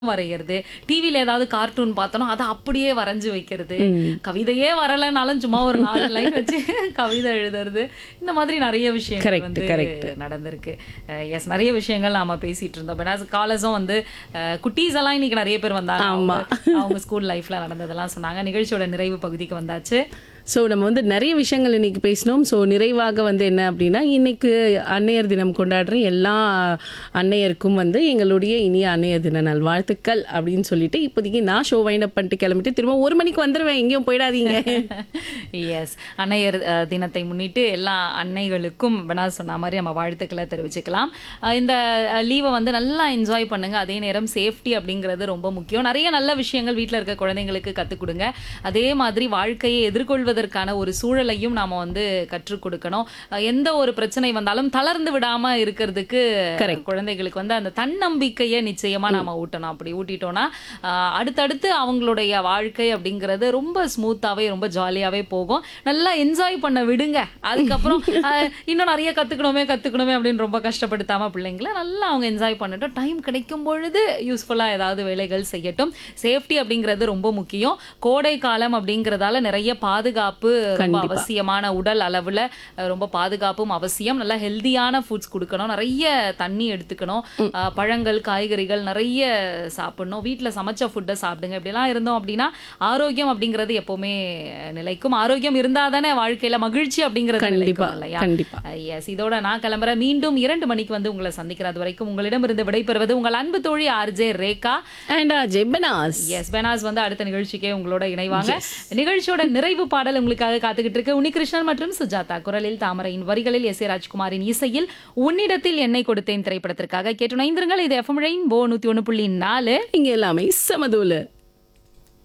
வரைகிறது டிவில ஏதாவது கார்ட்டூன் பார்த்தோம்னா அதை அப்படியே வரைஞ்சு வைக்கிறது கவிதையே வரலைனாலும் சும்மா ஒரு நாலு லைன் வச்சு கவிதை எழுதுறது இந்த மாதிரி நிறைய விஷயங்கள் Correct, வந்து correct. நடந்திருக்கு எஸ் நிறைய விஷயங்கள் நாம பேசிட்டு இருந்தோம் ஏன்னா காலேஜும் வந்து குட்டீஸ் எல்லாம் இன்னைக்கு நிறைய பேர் வந்தாங்க ஆமா. அவங்க- அவங்க ஸ்கூல் லைஃப்ல நடந்ததெல்லாம் சொன்னாங்க நிகழ்ச்சியோட நிறைவு பகுதிக்கு வந்தாச்சு ஸோ நம்ம வந்து நிறைய விஷயங்கள் இன்னைக்கு பேசினோம் ஸோ நிறைவாக வந்து என்ன அப்படின்னா இன்னைக்கு அன்னையர் தினம் கொண்டாடுற எல்லா அன்னையருக்கும் வந்து எங்களுடைய இனிய அன்னையர் தின நல்வாழ்த்துக்கள் அப்படின்னு சொல்லிட்டு இப்போதைக்கு நான் ஷோ வைண்ட் அப் பண்ணிட்டு கிளம்பிட்டு திரும்ப ஒரு மணிக்கு வந்துடுவேன் எங்கேயும் போயிடாதீங்க எஸ் அன்னையர் அஹ், தினத்தை முன்னிட்டு எல்லா அன்னைகளுக்கும் வேணா சொன்ன மாதிரி நம்ம வாழ்த்துக்களை தெரிவிச்சுக்கலாம் அஹ், இந்த லீவை வந்து நல்லா என்ஜாய் பண்ணுங்க அதே நேரம் சேஃப்டி அப்படிங்கிறது ரொம்ப முக்கியம் நிறைய நல்ல விஷயங்கள் வீட்டில் இருக்க குழந்தைங்களுக்கு கற்றுக் கொடுங்க அதே மாதிரி வாழ்க்கையை எதிர்கொள்வதற்கான ஒரு சூழலையும் நாம வந்து கற்றுக் கொடுக்கணும் அஹ், எந்த ஒரு பிரச்சனை வந்தாலும் தளர்ந்து விடாம இருக்கிறதுக்கு குழந்தைகளுக்கு வந்து அந்த தன்னம்பிக்கையை நிச்சயமா நாம ஊட்டணும் அப்படி ஊட்டிட்டோம்னா ஆஹ், அடுத்தடுத்து அவங்களுடைய வாழ்க்கை அப்படிங்கிறது ரொம்ப ஸ்மூத்தாவே ரொம்ப ஜாலியாவே போகும் நல்லா என்ஜாய் பண்ண விடுங்க அதுக்கப்புறம் ஆஹ், இன்னும் நிறைய கத்துக்கணுமே கத்துக்கணுமே அப்படின்னு ரொம்ப கஷ்டப்படுத்தாம பிள்ளைங்களை நல்லா அவங்க என்ஜாய் பண்ணட்டும் டைம் கிடைக்கும் பொழுது யூஸ்ஃபுல்லா ஏதாவது வேலைகள் செய்யட்டும் சேஃப்டி அப்படிங்கிறது ரொம்ப முக்கியம் கோடை காலம் அப்படிங்கறதால நிறைய பாதுகாப்பு ரொம்ப அவசியமான உடல் அளவுல அஹ், ரொம்ப பாதுகாப்பும் அவசியம் நல்லா ஹெல்தியான ஃபுட்ஸ் கொடுக்கணும் நிறைய தண்ணி எடுத்துக்கணும் அஹ், பழங்கள் காய்கறிகள் நிறைய சாப்பிடணும் வீட்ல சமைச்ச ஃபுட்டை சாப்பிடுங்க இப்படிலாம் இருந்தோம் அப்படின்னா ஆரோக்கியம் அப்படிங்கிறது எப்பவுமே நிலைக்கும் ஆரோக்கியம் இருந்தா தானே வாழ்க்கையில மகிழ்ச்சி அப்படிங்கிறது கண்டிப்பா நிலைக்கும் இல்லையா கண்டிப்பா எஸ் இதோட நான் கிளம்புறேன் மீண்டும் இரண்டு மணிக்கு வந்து உங்களை சந்திக்கிறது வரைக்கும் உங்களிடமிருந்து விடைபெறுவது உங்கள் அன்பு தோழி RJ Rekha and Jebanas S Benas வந்து அடுத்த நிகழ்ச்சிக்கே உங்களோட இணைவாங்க நிகழ்ச்சியோட நிறைவு பாடல் உங்களுக்காக காத்துக்கிட்டு இருக்கு உன்னிகிருஷ்ணன் மற்றும் சுஜாதா குரலில் தாமரையின் வரிகளில் எஸ் ஏ ராஜ்குமாரின் இசையில் உன்னிடத்தில் என்னை கொடுத்தேன் திரைப்படத்திற்காக கேட்டு நைந்திருங்கள் இது எஃப்எம் ரெயின் போ நூத்தி ஒண்ணு புள்ளி நாலு இங்க எல்லாமே சமதூல